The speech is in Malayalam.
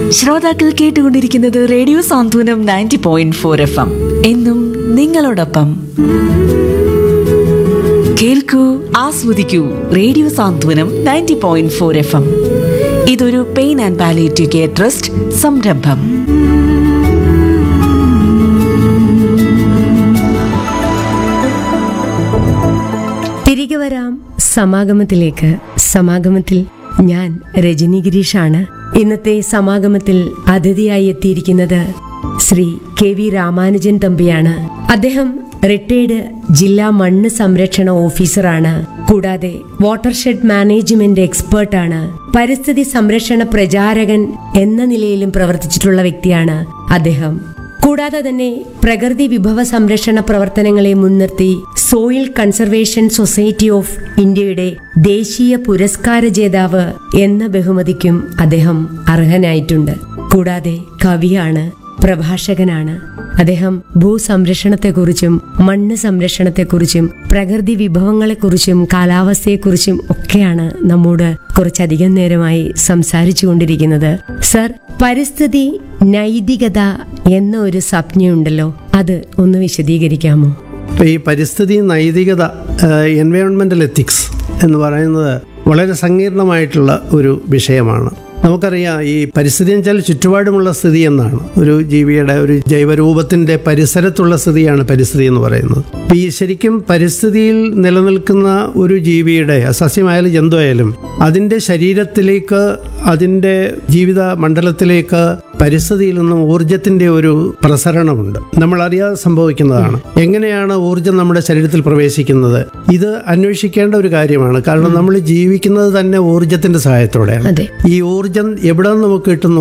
ശ്രോതാക്കൾ കേട്ടുകൊണ്ടിരിക്കുന്നത് radio Santhwanam ninety point four F M എന്നും നിങ്ങളോടൊപ്പം കേൾക്കൂ ആസ്വദിക്കൂ radio Santhwanam ninety point four F M ഇതൊരു pain and palliative care trust സംരംഭം തിരികെ വരാം സമാഗമത്തിലേക്ക് സമാഗമത്തിൽ ഞാൻ രജനി ഗിരീഷാണ് ഇന്നത്തെ സമാഗമത്തിൽ അതിഥിയായി എത്തിയിരിക്കുന്നത് ശ്രീ കെ വി രാമാനുജൻ തമ്പിയാണ് അദ്ദേഹം റിട്ടയർഡ് ജില്ലാ മണ്ണ് സംരക്ഷണ ഓഫീസറാണ് കൂടാതെ വാട്ടർഷെഡ് മാനേജ്മെന്റ് എക്സ്പേർട്ടാണ് പരിസ്ഥിതി സംരക്ഷണ പ്രചാരകൻ എന്ന നിലയിലും പ്രവർത്തിച്ചിട്ടുള്ള വ്യക്തിയാണ് അദ്ദേഹം കൂടാതെ തന്നെ പ്രകൃതി വിഭവ സംരക്ഷണ പ്രവർത്തനങ്ങളെ മുൻനിർത്തി സോയിൽ കൺസർവേഷൻ സൊസൈറ്റി ഓഫ് ഇന്ത്യയുടെ ദേശീയ പുരസ്കാര ജേതാവ് എന്ന ബഹുമതിക്കും അദ്ദേഹം അർഹനായിട്ടുണ്ട് കൂടാതെ കവിയാണ് പ്രഭാഷകനാണ് അദ്ദേഹം ഭൂസംരക്ഷണത്തെക്കുറിച്ചും മണ്ണ് സംരക്ഷണത്തെക്കുറിച്ചും പ്രകൃതി വിഭവങ്ങളെക്കുറിച്ചും കാലാവസ്ഥയെക്കുറിച്ചും ഒക്കെയാണ് നമ്മോട് കുറച്ചധികം നേരമായി സംസാരിച്ചു കൊണ്ടിരിക്കുന്നത് സർ പരിസ്ഥിതി നൈതികത എന്ന ഒരു സംജ്ഞയുണ്ടല്ലോ അത് ഒന്ന് വിശദീകരിക്കാമോ ഇപ്പോൾ ഈ പരിസ്ഥിതി നൈതികത എൻവയോൺമെൻ്റൽ എത്തിക്സ് എന്ന് പറയുന്നത് വളരെ സങ്കീർണമായിട്ടുള്ള ഒരു വിഷയമാണ് നമുക്കറിയാം ഈ പരിസ്ഥിതി എന്ന് വെച്ചാൽ ചുറ്റുപാടുമുള്ള സ്ഥിതി എന്നാണ് ഒരു ജീവിയുടെ ഒരു ജൈവരൂപത്തിൻ്റെ പരിസരത്തുള്ള സ്ഥിതിയാണ് പരിസ്ഥിതി എന്ന് പറയുന്നത് അപ്പോൾ ഈ ശരിക്കും പരിസ്ഥിതിയിൽ നിലനിൽക്കുന്ന ഒരു ജീവിയുടെ സസ്യമായാലും ജന്തുവായാലും അതിൻ്റെ ശരീരത്തിലേക്ക് അതിൻ്റെ ജീവിത മണ്ഡലത്തിലേക്ക് പരിസ്ഥിതിയിൽ നിന്നും ഊർജത്തിൻ്റെ ഒരു പ്രസരണമുണ്ട് നമ്മൾ അറിയാതെ സംഭവിക്കുന്നതാണ് എങ്ങനെയാണ് ഊർജം നമ്മുടെ ശരീരത്തിൽ പ്രവേശിക്കുന്നത് ഇത് അന്വേഷിക്കേണ്ട ഒരു കാര്യമാണ് കാരണം നമ്മൾ ജീവിക്കുന്നത് തന്നെ ഊർജത്തിന്റെ സഹായത്തോടെയാണ് അതെ ഈ ഊർജം എവിടെ നിന്ന് നമുക്ക് കിട്ടുന്നു